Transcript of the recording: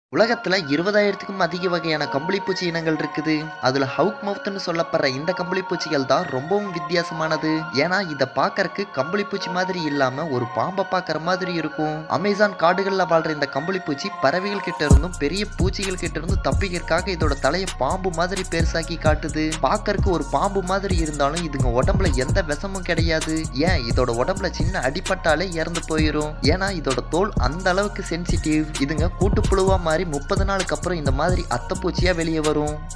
உலகத்துல இருபதாயிரத்துக்கும் அதிக வகையான கம்பளிப்பூச்சி இனங்கள் இருக்குது அதுல ஹவுக் மவுத்னு சொல்லப்படுற இந்த கம்பளிப்பூச்சிகள் தான் ரொம்பவும் வித்தியாசமானது ஏன்னா இத பார்க்கறக்கு கம்பளிப்பூச்சி மாதிரி இல்லாம ஒரு பாம்பை பார்க்கற மாதிரி இருக்கும் அமேசான் காடுகள்ல வாழ்ற இந்த கம்பளிப்பூச்சி பறவைகள் கிட்ட இருந்தும் பெரிய பூச்சிகள் கிட்ட இருந்தும் தப்பிக்கிறதுக்காக இதோட தலையை பாம்பு மாதிரி பெருசாக்கி காட்டுது பார்க்கறக்கு ஒரு பாம்பு மாதிரி இருந்தாலும் இதுங்க உடம்புல எந்த விஷமும் கிடையாது ஏன் இதோட உடம்புல சின்ன அடிபட்டாலே இறந்து போயிடும் ஏன்னா இதோட தோல் அந்த அளவுக்கு சென்சிட்டிவ் இதுங்க கூட்டுப்புழுவா மாதிரி முப்பது நாளுக்கு அப்புறம் இந்த மாதிரி அத்தைப்பூச்சியா வெளியே வரும்